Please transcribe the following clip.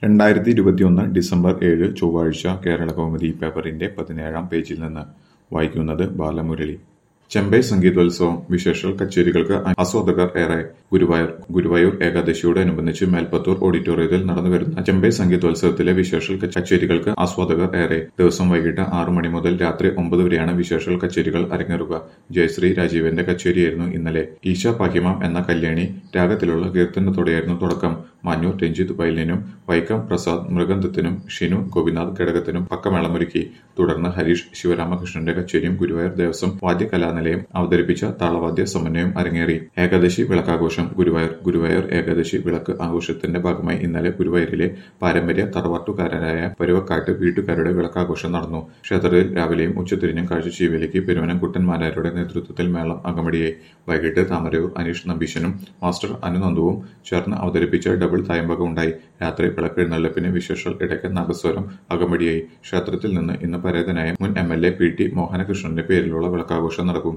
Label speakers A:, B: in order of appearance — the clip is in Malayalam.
A: രണ്ടായിരത്തി ഇരുപത്തിയൊന്ന് ഡിസംബർ ഏഴ് ചൊവ്വാഴ്ച കേരളകൗമുദി പേപ്പറിന്റെ പതിനേഴാം പേജിൽ നിന്ന് വായിക്കുന്നത് ബാലമുരളി ചെമ്പൈ സംഗീതോത്സവം വിശേഷൽ കച്ചേരികൾക്ക് ആസ്വാദകർ ഏറെ ഗുരുവായൂർ ഗുരുവായൂർ ഏകാദശിയോടനുബന്ധിച്ച് മേൽപ്പത്തൂർ ഓഡിറ്റോറിയത്തിൽ നടന്നുവരുന്ന ചെമ്പൈ സംഗീതോത്സവത്തിലെ വിശേഷൽ കച്ചേരികൾക്ക് ആസ്വാദകർ ഏറെ ദിവസം വൈകിട്ട് ആറു മണി മുതൽ രാത്രി ഒമ്പത് വരെയാണ് വിശേഷൽ കച്ചേരികൾ അരങ്ങേറുക ജയശ്രീ രാജീവന്റെ കച്ചേരിയായിരുന്നു ഇന്നലെ ഈശ പാഹിമാം എന്ന കല്യാണി രാഗത്തിലുള്ള കീർത്തനത്തോടെയായിരുന്നു തുടക്കം മാന്നൂർ രഞ്ജിത്ത് വയലിനും വൈക്കം പ്രസാദ് മൃഗന്ധത്തിനും ഷിനു ഗോപിനാഥ് ഘടകത്തിനും പക്കമേളമൊരുക്കി തുടർന്ന് ഹരീഷ് ശിവരാമകൃഷ്ണന്റെ കച്ചേരിയും ഗുരുവായൂർ ദേവസ്വം വാദ്യകലാനിലയം അവതരിപ്പിച്ച താളവാദ്യ സമന്വയം അരങ്ങേറി ഏകാദശി വിളക്കാഘോഷം ഗുരുവായൂർ ഗുരുവായൂർ ഏകാദശി വിളക്ക് ആഘോഷത്തിന്റെ ഭാഗമായി ഇന്നലെ ഗുരുവായൂരിലെ പാരമ്പര്യ തറവാട്ടുകാരായ പരുവക്കാട്ട് വീട്ടുകാരുടെ വിളക്കാഘോഷം നടന്നു ക്ഷേത്രത്തിൽ രാവിലെയും ഉച്ചതിരിഞ്ഞും കാഴ്ച ചീവേലിക്ക് പെരുവനംകുട്ടൻ മാരാരുടെ നേതൃത്വത്തിൽ മേളം അകമടിയായി വൈകിട്ട് താമരയൂർ അനീഷ് നമ്പീശനും മാസ്റ്റർ അനുനന്ദുവും ചേർന്ന് അവതരിപ്പിച്ച ഡബിൾ തായമ്പകം ഉണ്ടായി രാത്രി വിളക്കെഴുന്നള്ളിപ്പിന് വിശേഷൽ ഇടയ്ക്ക് നാഗസ്വരം അകമടിയായി ക്ഷേത്രത്തിൽ നിന്ന് ഇന്ന് പരേതനായ മുൻ M L A P T മോഹനകൃഷ്ണന്റെ പേരിലുള്ള വിളക്കാഘോഷം നടക്കും